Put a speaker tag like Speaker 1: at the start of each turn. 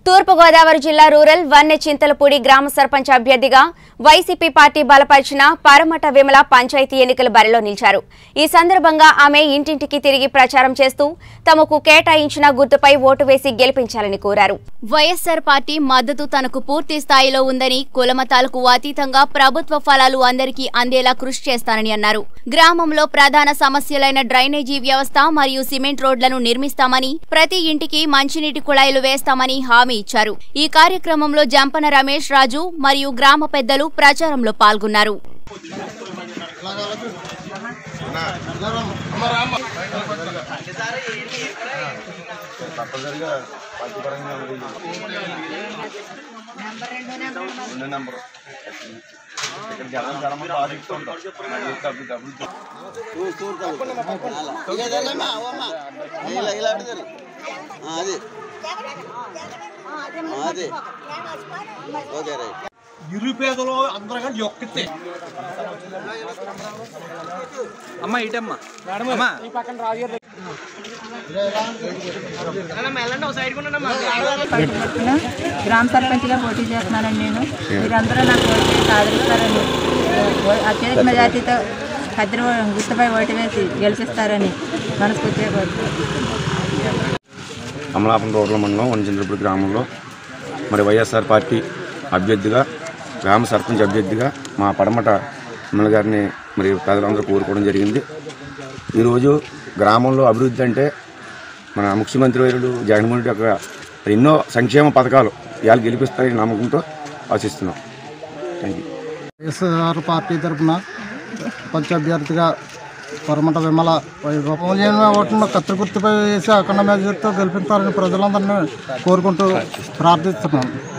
Speaker 1: తూర్పుగోదావరి జిల్లా రూరల్ వన్నె చింతలపూడి గ్రామ సర్పంచ్ అభ్యర్థిగా వైసీపీ పార్టీ బలపరిచిన పరమట విమల పంచాయతీ ఎన్నికల బరిలో నిలిచారు ఈ సందర్భంగా ఆమె ఇంటింటికి తిరిగి ప్రచారం చేస్తూ తమకు కేటాయించిన గుర్తుపై ఓటు వేసి గెలిపించాలని కోరారు వైఎస్సార్ పార్టీ మద్దతు తనకు పూర్తి స్థాయిలో ఉందని కులమతాలకు అతీతంగా ప్రభుత్వ ఫలాలు అందరికీ అందేలా కృషి చేస్తానని అన్నారు గ్రామంలో ప్రధాన సమస్యలైన డ్రైనేజీ వ్యవస్థ మరియు సిమెంట్ రోడ్లను నిర్మిస్తామని ప్రతి ఇంటికి మంచినీటి కుళాయిలు వేస్తామని హామీ ఇచ్చారు ఈ కార్యక్రమంలో జంపన రమేష్ రాజు మరియు గ్రామ పెద్దలు ప్రచారంలో పాల్గొన్నారు
Speaker 2: తప్పనిసరిగా పార్టీ పరంగా రెండో నెంబర్ ఇక్కడ జనం చాలా మంది ఆశిస్తూ ఉంటారు నాకు చెప్తే అప్పుడు డబ్బులు
Speaker 3: ఇలా ఇలా అడుగుతారు అది అది ఓకే రైట్
Speaker 4: నిరుపేదలు అందరికంటే ఒక్కతే
Speaker 5: అమ్మ ఇటమ్మా అమ్మా
Speaker 6: తరఫున గ్రామ సర్పంచ్గా పోటీ చేస్తున్నానండి నేను మీరందరూ నాకు ఓటు వేసి ఆదరిస్తారని ఓ- అత్యధిక మెజార్టీతో కద్రి గుర్తుపై ఓటు వేసి గెలిపిస్తారని మనస్ఫూర్తిగా కోరుతున్నాను
Speaker 2: అమలాపురం రూరల్ మండలం వనచంద్రపూడి గ్రామంలో మరి వైఎస్ఆర్ పార్టీ అభ్యర్థిగా గ్రామ సర్పంచ్ అభ్యర్థిగా మా పడమట ఎమ్మెల్యే గారిని మరి ప్రజలందరూ కోరుకోవడం జరిగింది ఈరోజు గ్రామంలో అభివృద్ధి అంటే మన ముఖ్యమంత్రి వర్యుడు జగన్మోహన్ రెడ్డి యొక్క మరి ఎన్నో సంక్షేమ పథకాలు ఇవాళ గెలిపిస్తారని నమ్మకంతో ఆశిస్తున్నాం థ్యాంక్ యూ
Speaker 7: వైఎస్ఆర్ పార్టీ తరఫున పంచ అభ్యర్థిగా పరమట విమల వైభవం ఓటును కత్తి గుర్తుపై వేసి అఖండ మెజార్టీతో గెలిపిస్తారని ప్రజలందరినీ కోరుకుంటూ ప్రార్థిస్తున్నాను